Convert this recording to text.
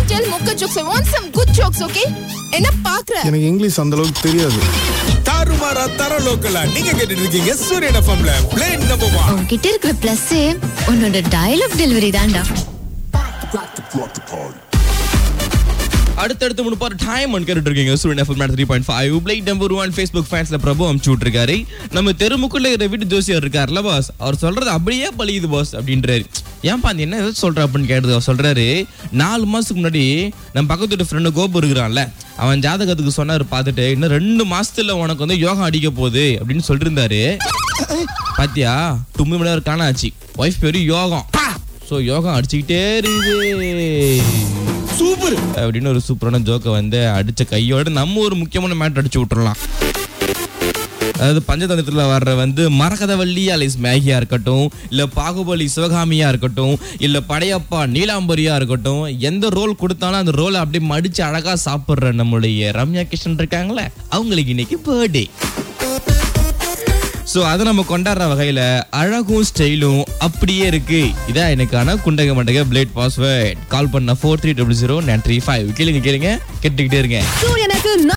tell mocha jokes. I want some good jokes, okay? என்ன பாக்குற எனக்கு இங்கிலீஷ் அந்த அளவுக்கு தெரியாது தாறுமாறா தர லோக்கலா நீங்க கேட்டுட்டு இருக்கீங்க சூரியன் எஃப்எம்ல பிளேன் நம்பர் ஒன் உன்கிட்ட இருக்கிற பிளஸ் உன்னோட டயலாக் டெலிவரி தான்டா அடுத்தடுத்து மூணு பார் டைம் ஒன் கேட்டுட்டு இருக்கீங்க Suryan FM three point five flight number one Facebook ஃபேன்ஸ்ல பிரபு அமுச்சு விட்டுருக்காரு நம்ம தெருமுக்குள்ள இருக்கிற வீட்டு ஜோசியர் இருக்கார்ல பாஸ் அவர் சொல்றது அப்படியே பழியுது பாஸ் அப்படின்றாரு ஏன்பா நீ என்ன எதாவது சொல்ற அப்படின்னு கேட்டது அவர் சொல்றாரு நாலு மாசத்துக்கு முன்னாடி நம்ம பக்கத்து வீட்டு ஃப்ரெண்டு கோபு இருக்கிறான்ல அவன் ஜாதகத்துக்கு சொன்னாரு பார்த்துட்டு இன்னும் ரெண்டு மாசத்துல உனக்கு வந்து யோகா அடிக்க போகுது அப்படின்னு சொல்லியிருந்தாரு பாத்தியா தும்மி மணி நேரம் காணாச்சு ஒய்ஃப் பேரு யோகம் ஸோ யோகம் அடிச்சுக்கிட்டே இருக்குது சூப்பர் அப்படின்னு ஒரு சூப்பரான ஜோக்கை வந்து அடிச்ச கையோட நம்ம ஒரு முக்கியமான மேட் அடிச்சு விட்டுறலாம் அதாவது பஞ்சதந்திரத்துல வர்ற வந்து மரகதவள்ளி அலைஸ் மேகியா இருக்கட்டும் இல்ல பாகுபலி சிவகாமியா இருக்கட்டும் இல்ல படையப்பா நீலாம்பரியா இருக்கட்டும் எந்த ரோல் கொடுத்தாலும் அந்த ரோலை அப்படியே மடிச்சு அழகா சாப்பிடுற நம்மளுடைய ரம்யா கிருஷ்ணன் இருக்காங்களே அவங்களுக்கு இன்னைக்கு பர்த்டே ஸோ அதை நம்ம கொண்டாடுற வகையில அழகும் ஸ்டைலும் அப்படியே இருக்கு இதான் எனக்கான குண்டக மண்டக பிளேட் பாஸ்வேர்ட் கால் பண்ண four three double zero nine three five கேளுங்க கேளுங்க கேட்டுக்கிட்டே இருங்க சூரியனுக்கு